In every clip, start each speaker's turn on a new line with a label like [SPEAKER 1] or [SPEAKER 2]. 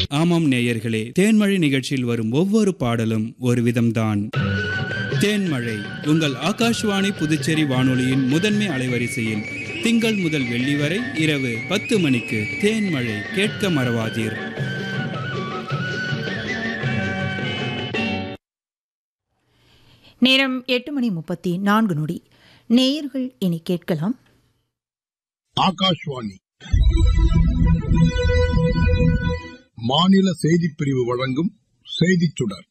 [SPEAKER 1] ஆமாம் நேயர்களே தேன்மழை நிகழ்ச்சியில் வரும் ஒவ்வொரு பாடலும் ஒரு விதம்தான் தேன்மழை உங்கள் ஆகாஷ்வாணி புதுச்சேரி வானொலியின் முதன்மை அலைவரிசையில் திங்கள் முதல் வெள்ளி வரை இரவு பத்து மணிக்கு தேன்மழை கேட்க மறவாதீர்
[SPEAKER 2] நேரம் எட்டு மணி முப்பத்தி நான்கு நொடி நேயர்கள் இனி கேட்கலாம்
[SPEAKER 3] ஆகாஷ்வாணி மாநில செய்திப் பிரிவு வழங்கும் செய்திச் சுடர்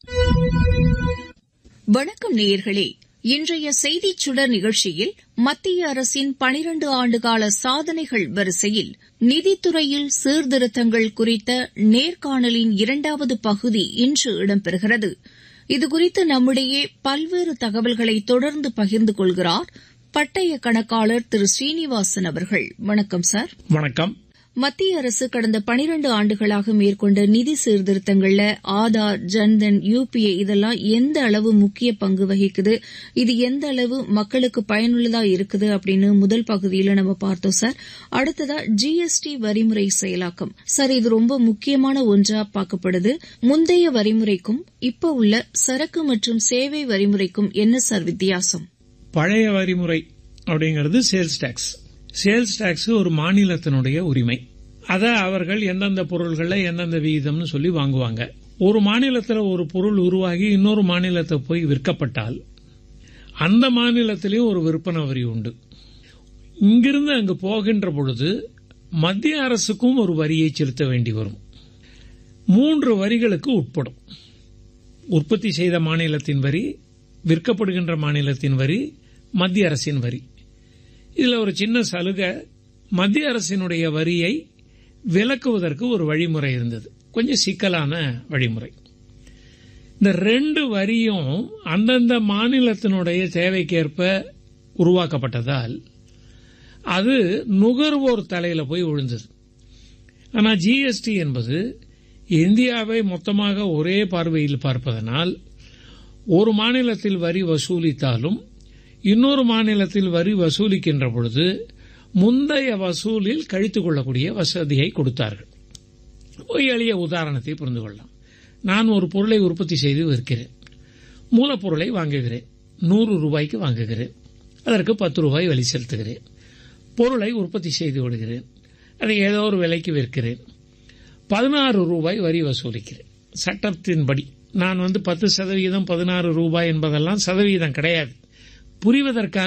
[SPEAKER 4] வணக்கம் நேயர்களே இன்றைய செய்திச் சுடர் நிகழ்ச்சியில் மத்திய அரசின் பனிரண்டு ஆண்டுகால சாதனைகள் வரிசையில் நிதித்துறையில் சீர்திருத்தங்கள் குறித்த நேர்காணலின் இரண்டாவது பகுதி இன்று இடம்பெறுகிறது இதுகுறித்து நம்மிடையே பல்வேறு தகவல்களை தொடர்ந்து பகிர்ந்து கொள்கிறார் பட்டய கணக்காளர் திரு ஸ்ரீனிவாசன் அவர்கள் வணக்கம் சார்
[SPEAKER 5] வணக்கம்
[SPEAKER 4] மத்திய அரசு கடந்த பனிரண்டு ஆண்டுகளாக மேற்கொண்ட நிதி சீர்திருத்தங்கள்ல ஆதார் ஜன்தன் யுபிஐ இதெல்லாம் எந்த அளவு முக்கிய பங்கு வகிக்குது இது எந்த அளவு மக்களுக்கு பயனுள்ளதா இருக்குது அப்படின்னு முதல் பகுதியில நம்ம பார்த்தோம் சார் அடுத்ததா ஜிஎஸ்டி வரிமுறை செயலாக்கம் சார் இது ரொம்ப முக்கியமான ஒன்றா பார்க்கப்படுது முந்தைய வரிமுறைக்கும் இப்ப உள்ள சரக்கு மற்றும் சேவை வரிமுறைக்கும் என்ன சார் வித்தியாசம்
[SPEAKER 5] பழைய வரிமுறை அப்படிங்கிறது சேல்ஸ் டாக்ஸ் சேல்ஸ் டாக்ஸ் ஒரு மாநிலத்தினுடைய உரிமை அதை அவர்கள் எந்தெந்த பொருள்களை எந்தெந்த விகிதம்னு சொல்லி வாங்குவாங்க ஒரு மாநிலத்தில் ஒரு பொருள் உருவாகி இன்னொரு மாநிலத்தை போய் விற்கப்பட்டால் அந்த மாநிலத்திலேயும் ஒரு விற்பனை வரி உண்டு இங்கிருந்து அங்கு போகின்ற பொழுது மத்திய அரசுக்கும் ஒரு வரியை செலுத்த வேண்டி வரும் மூன்று வரிகளுக்கு உட்படும் உற்பத்தி செய்த மாநிலத்தின் வரி விற்கப்படுகின்ற மாநிலத்தின் வரி மத்திய அரசின் வரி இதுல ஒரு சின்ன சலுகை மத்திய அரசினுடைய வரியை விலக்குவதற்கு ஒரு வழிமுறை இருந்தது கொஞ்சம் சிக்கலான வழிமுறை இந்த ரெண்டு வரியும் அந்தந்த மாநிலத்தினுடைய தேவைக்கேற்ப உருவாக்கப்பட்டதால் அது நுகர்வோர் தலையில போய் விழுந்தது ஆனா ஜிஎஸ்டி என்பது இந்தியாவை மொத்தமாக ஒரே பார்வையில் பார்ப்பதனால் ஒரு மாநிலத்தில் வரி வசூலித்தாலும் இன்னொரு மாநிலத்தில் வரி வசூலிக்கின்ற பொழுது முந்தைய வசூலில் கழித்துக் கொள்ளக்கூடிய வசதியை கொடுத்தார்கள் ஒரு எளிய உதாரணத்தை புரிந்து கொள்ளலாம் நான் ஒரு பொருளை உற்பத்தி செய்து விற்கிறேன் மூலப்பொருளை வாங்குகிறேன் நூறு ரூபாய்க்கு வாங்குகிறேன் அதற்கு பத்து ரூபாய் வழி செலுத்துகிறேன் பொருளை உற்பத்தி செய்து விடுகிறேன் அதை ஏதோ ஒரு விலைக்கு விற்கிறேன் பதினாறு ரூபாய் வரி வசூலிக்கிறேன் சட்டத்தின்படி நான் வந்து பத்து சதவீதம் பதினாறு ரூபாய் என்பதெல்லாம் சதவீதம் கிடையாது புரிவதற்காக